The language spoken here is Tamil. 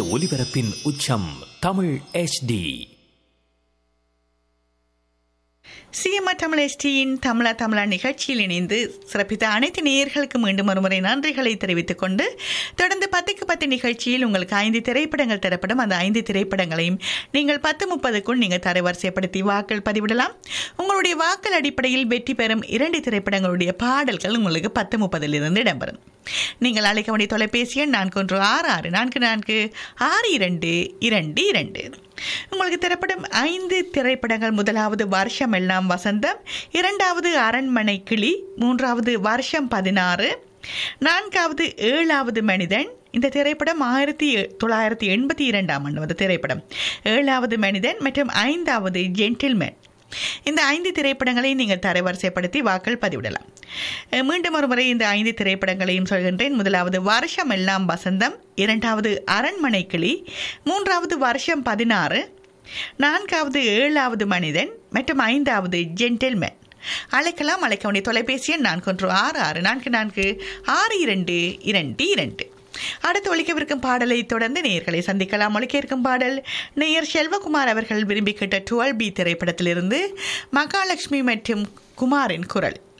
ஒலிபரப்பின் உச்சம் தமிழ் HD சிஎம்ஆர் தமிழ் எஸ்டியின் தமிழா தமிழா நிகழ்ச்சியில் இணைந்து சிறப்பித்த அனைத்து நேயர்களுக்கு மீண்டும் ஒருமுறை நன்றிகளை தெரிவித்துக் கொண்டு தொடர்ந்து பத்துக்கு பத்து நிகழ்ச்சியில் உங்களுக்கு ஐந்து திரைப்படங்கள் தரப்படும் அந்த ஐந்து திரைப்படங்களையும் நீங்கள் பத்து முப்பதுக்குள் நீங்கள் தரவரிசைப்படுத்தி வாக்கள் பதிவிடலாம் உங்களுடைய வாக்கள் அடிப்படையில் வெற்றி பெறும் இரண்டு திரைப்படங்களுடைய பாடல்கள் உங்களுக்கு பத்து முப்பதிலிருந்து இடம்பெறும் நீங்கள் அழைக்க வேண்டிய தொலைபேசி எண் நான்கு ஒன்று ஆறு ஆறு நான்கு நான்கு ஆறு இரண்டு இரண்டு இரண்டு உங்களுக்கு திரைப்படம் ஐந்து திரைப்படங்கள் முதலாவது வருஷம் எல்லாம் வசந்தம் இரண்டாவது அரண்மனை கிளி மூன்றாவது வருஷம் பதினாறு நான்காவது ஏழாவது மனிதன் இந்த திரைப்படம் ஆயிரத்தி தொள்ளாயிரத்தி எண்பத்தி இரண்டாம் ஆண்டு வந்த திரைப்படம் ஏழாவது மனிதன் மற்றும் ஐந்தாவது ஜென்டில்மேன் இந்த ஐந்து திரைப்படங்களை நீங்கள் தரவரிசைப்படுத்தி வாக்கள் பதிவிடலாம் அஹ் மீண்டும் ஒரு முறை இந்த ஐந்து திரைப்படங்களையும் சொல்கின்றேன் முதலாவது வருஷம் எல்லாம் வசந்தம் இரண்டாவது அரண்மனை கிளி மூன்றாவது வருஷம் பதினாறு நான்காவது ஏழாவது மனிதன் மற்றும் ஐந்தாவது ஜென்டில்மேன் அழைக்கலாம் அழைக்க வேண்டிய தொலைபேசி எண் நான்கு ஒன்று ஆறு ஆறு நான்கு நான்கு ஆறு இரண்டு இரண்டு இரண்டு அடுத்து ஒழிக்கவிருக்கும் பாடலை தொடர்ந்து நேயர்களை சந்திக்கலாம் ஒழிக்க இருக்கும் பாடல் நேயர் செல்வகுமார் அவர்கள் விரும்பி கேட்ட டுவெல் பி திரைப்படத்திலிருந்து மகாலட்சுமி மற்றும் குமாரின் குரல்